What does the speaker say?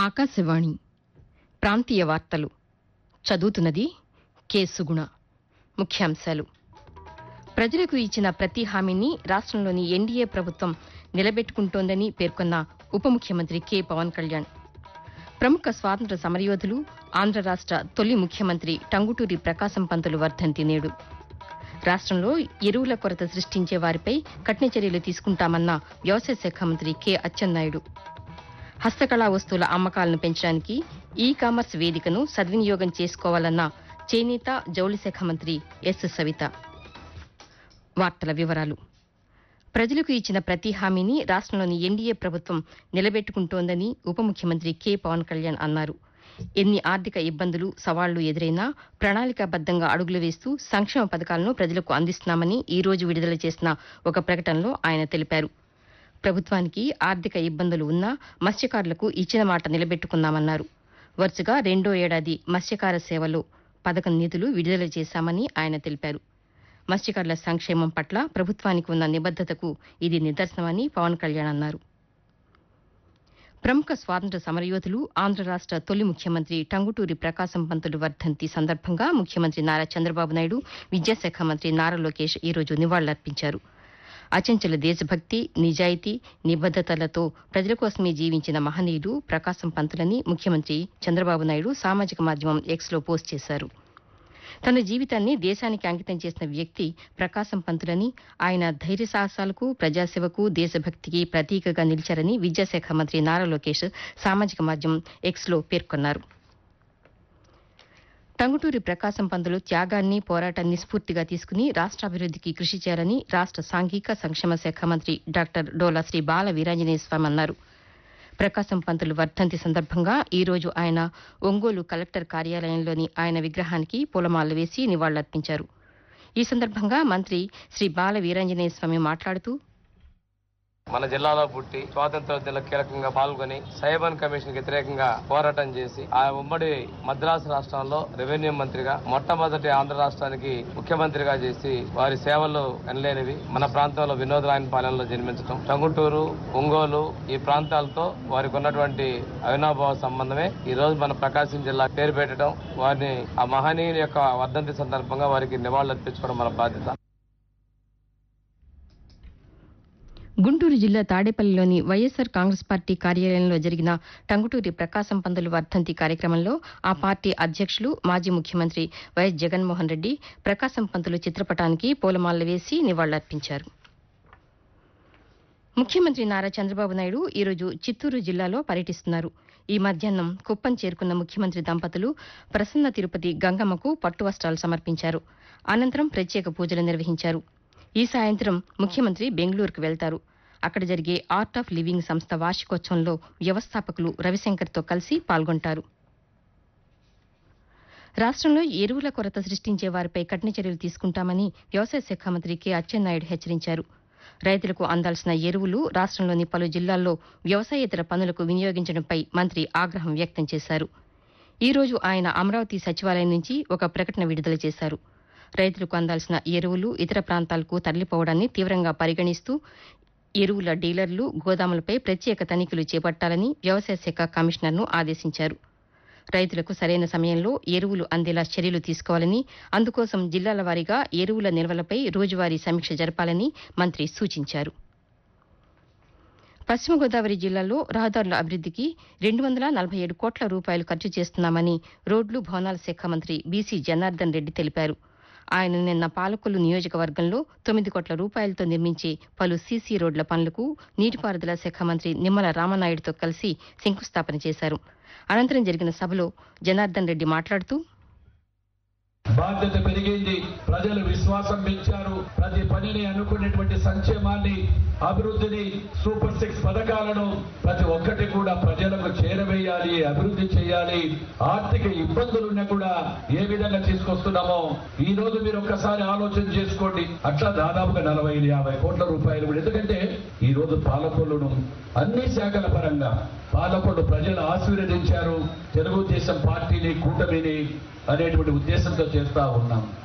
ఆకాశవాణి ప్రాంతీయ వార్తలు చదువుతున్నది కె సుగుణ ముఖ్యాంశాలు ప్రజలకు ఇచ్చిన ప్రతి హామీని రాష్ట్రంలోని ఎన్డీఏ ప్రభుత్వం నిలబెట్టుకుంటోందని పేర్కొన్న ఉప ముఖ్యమంత్రి కె పవన్ కళ్యాణ్ ప్రముఖ స్వాతంత్ర సమరయోధులు ఆంధ్ర రాష్ట్ర తొలి ముఖ్యమంత్రి టంగుటూరి ప్రకాశం పంతులు వర్ధంతి నేడు రాష్ట్రంలో ఎరువుల కొరత సృష్టించే వారిపై కఠిన చర్యలు తీసుకుంటామన్న వ్యవసాయ శాఖ మంత్రి కె అచ్చెన్నాయుడు హస్తకళా వస్తువుల అమ్మకాలను పెంచడానికి ఈ కామర్స్ వేదికను సద్వినియోగం చేసుకోవాలన్న చేనేత జౌళి శాఖ మంత్రి ఎస్ సవిత వార్తల వివరాలు ప్రజలకు ఇచ్చిన ప్రతి హామీని రాష్ట్రంలోని ఎన్డీఏ ప్రభుత్వం నిలబెట్టుకుంటోందని ఉప ముఖ్యమంత్రి కె పవన్ కళ్యాణ్ అన్నారు ఎన్ని ఆర్థిక ఇబ్బందులు సవాళ్లు ఎదురైనా ప్రణాళికాబద్దంగా అడుగులు వేస్తూ సంక్షేమ పథకాలను ప్రజలకు అందిస్తున్నామని ఈ రోజు విడుదల చేసిన ఒక ప్రకటనలో ఆయన తెలిపారు ప్రభుత్వానికి ఆర్థిక ఇబ్బందులు ఉన్నా మత్స్యకారులకు ఇచ్చిన మాట నిలబెట్టుకున్నామన్నారు వరుసగా రెండో ఏడాది మత్స్యకార సేవలో పథకం నిధులు విడుదల చేశామని ఆయన తెలిపారు మత్స్యకారుల సంక్షేమం పట్ల ప్రభుత్వానికి ఉన్న నిబద్దతకు ఇది నిదర్శనమని పవన్ కళ్యాణ్ అన్నారు ప్రముఖ స్వాతంత్ర సమరయోధులు ఆంధ్ర రాష్ట్ర తొలి ముఖ్యమంత్రి టంగుటూరి ప్రకాశం పంతులు వర్ధంతి సందర్భంగా ముఖ్యమంత్రి నారా చంద్రబాబు నాయుడు విద్యాశాఖ మంత్రి నారా లోకేష్ ఈరోజు నివాళులర్పించారు అచంచల దేశభక్తి నిజాయితీ నిబద్దతలతో ప్రజల కోసమే జీవించిన మహనీయుడు ప్రకాశం పంతులని ముఖ్యమంత్రి చంద్రబాబు నాయుడు సామాజిక మాధ్యమం ఎక్స్లో పోస్ట్ చేశారు తన జీవితాన్ని దేశానికి అంకితం చేసిన వ్యక్తి ప్రకాశం పంతులని ఆయన ధైర్య సాహసాలకు ప్రజాసేవకు దేశభక్తికి ప్రతీకగా నిలిచారని విద్యాశాఖ మంత్రి నారా లోకేష్ సామాజిక మాధ్యమం ఎక్స్లో పేర్కొన్నారు టంగుటూరి ప్రకాశం పంతులు త్యాగాన్ని పోరాటాన్ని స్ఫూర్తిగా తీసుకుని రాష్ట్రాభివృద్ధికి కృషి చేయాలని రాష్ట్ర సాంఘిక సంక్షేమ శాఖ మంత్రి డాక్టర్ డోలా శ్రీ బాల వీరాంజనేయ స్వామి అన్నారు ప్రకాశం పంతులు వర్ధంతి సందర్భంగా ఈ రోజు ఆయన ఒంగోలు కలెక్టర్ కార్యాలయంలోని ఆయన విగ్రహానికి పూలమాలలు వేసి నివాళులర్పించారు ఈ సందర్భంగా మంత్రి శ్రీ బాల వీరాంజనేయ స్వామి మాట్లాడుతూ మన జిల్లాలో పుట్టి స్వాతంత్రోద్యమంలో కీలకంగా పాల్గొని సైబన్ కమిషన్ వ్యతిరేకంగా పోరాటం చేసి ఆ ఉమ్మడి మద్రాసు రాష్ట్రంలో రెవెన్యూ మంత్రిగా మొట్టమొదటి ఆంధ్ర రాష్ట్రానికి ముఖ్యమంత్రిగా చేసి వారి సేవలు ఎనలేనివి మన ప్రాంతంలో వినోదరాయన పాలనలో జన్మించడం టంగుటూరు ఒంగోలు ఈ ప్రాంతాలతో వారికి ఉన్నటువంటి అవినాభావ సంబంధమే ఈ రోజు మన ప్రకాశం జిల్లా పేరు పెట్టడం వారిని ఆ మహనీయుని యొక్క వర్ధంతి సందర్భంగా వారికి నివాళులు అర్పించుకోవడం మన బాధ్యత గుంటూరు జిల్లా తాడేపల్లిలోని వైఎస్సార్ కాంగ్రెస్ పార్టీ కార్యాలయంలో జరిగిన టంగుటూరి ప్రకాశం పంతులు వర్ధంతి కార్యక్రమంలో ఆ పార్టీ అధ్యక్షులు మాజీ ముఖ్యమంత్రి వైఎస్ జగన్మోహన్ రెడ్డి ప్రకాశం పంతులు చిత్రపటానికి పూలమాలలు వేసి నివాళులర్పించారు ముఖ్యమంత్రి నారా చంద్రబాబు నాయుడు ఈరోజు చిత్తూరు జిల్లాలో పర్యటిస్తున్నారు ఈ మధ్యాహ్నం కుప్పం చేరుకున్న ముఖ్యమంత్రి దంపతులు ప్రసన్న తిరుపతి గంగమ్మకు పట్టు వస్త్రాలు సమర్పించారు అనంతరం ప్రత్యేక పూజలు నిర్వహించారు ఈ సాయంత్రం ముఖ్యమంత్రి బెంగళూరుకు వెళ్తారు అక్కడ జరిగే ఆర్ట్ ఆఫ్ లివింగ్ సంస్థ వార్షికోత్సవంలో వ్యవస్థాపకులు రవిశంకర్తో కలిసి పాల్గొంటారు రాష్ట్రంలో ఎరువుల కొరత సృష్టించే వారిపై కఠిన చర్యలు తీసుకుంటామని వ్యవసాయ శాఖ మంత్రి కె అచ్చెన్నాయుడు హెచ్చరించారు రైతులకు అందాల్సిన ఎరువులు రాష్ట్రంలోని పలు జిల్లాల్లో వ్యవసాయేతర పనులకు వినియోగించడంపై మంత్రి ఆగ్రహం వ్యక్తం చేశారు ఈ రోజు ఆయన అమరావతి సచివాలయం నుంచి ఒక ప్రకటన విడుదల చేశారు రైతులకు అందాల్సిన ఎరువులు ఇతర ప్రాంతాలకు తరలిపోవడాన్ని తీవ్రంగా పరిగణిస్తూ ఎరువుల డీలర్లు గోదాములపై ప్రత్యేక తనిఖీలు చేపట్టాలని వ్యవసాయ శాఖ కమిషనర్ను ఆదేశించారు రైతులకు సరైన సమయంలో ఎరువులు అందేలా చర్యలు తీసుకోవాలని అందుకోసం జిల్లాల వారీగా ఎరువుల నిల్వలపై రోజువారీ సమీక్ష జరపాలని మంత్రి సూచించారు పశ్చిమ గోదావరి జిల్లాలో రహదారుల అభివృద్ధికి రెండు వందల నలభై ఏడు కోట్ల రూపాయలు ఖర్చు చేస్తున్నామని రోడ్లు భవనాల శాఖ మంత్రి బీసీ జనార్దన్ రెడ్డి తెలిపారు ఆయన నిన్న పాలకొల్లు నియోజకవర్గంలో తొమ్మిది కోట్ల రూపాయలతో నిర్మించే పలు సీసీ రోడ్ల పనులకు నీటిపారుదల శాఖ మంత్రి నిమ్మల రామనాయుడుతో కలిసి శంకుస్థాపన చేశారు అనంతరం జరిగిన సభలో జనార్దన్ రెడ్డి మాట్లాడుతూ బాధ్యత పెరిగింది ప్రజలు విశ్వాసం పెంచారు ప్రతి పనిని అనుకునేటువంటి సంక్షేమాన్ని అభివృద్ధిని సూపర్ సిక్స్ పథకాలను ప్రతి ఒక్కటి కూడా ప్రజలకు చేరవేయాలి అభివృద్ధి చేయాలి ఆర్థిక ఇబ్బందులున్నా కూడా ఏ విధంగా తీసుకొస్తున్నామో ఈ రోజు మీరు ఒక్కసారి ఆలోచన చేసుకోండి అట్లా దాదాపుగా నలభై యాభై కోట్ల రూపాయలు కూడా ఎందుకంటే ఈ రోజు పాలకొల్లును అన్ని శాఖల పరంగా పాలకొల్లు ప్రజలు ఆశీర్వదించారు తెలుగుదేశం పార్టీని కూటమిని అనేటువంటి ఉద్దేశంతో చేస్తా ఉన్నాం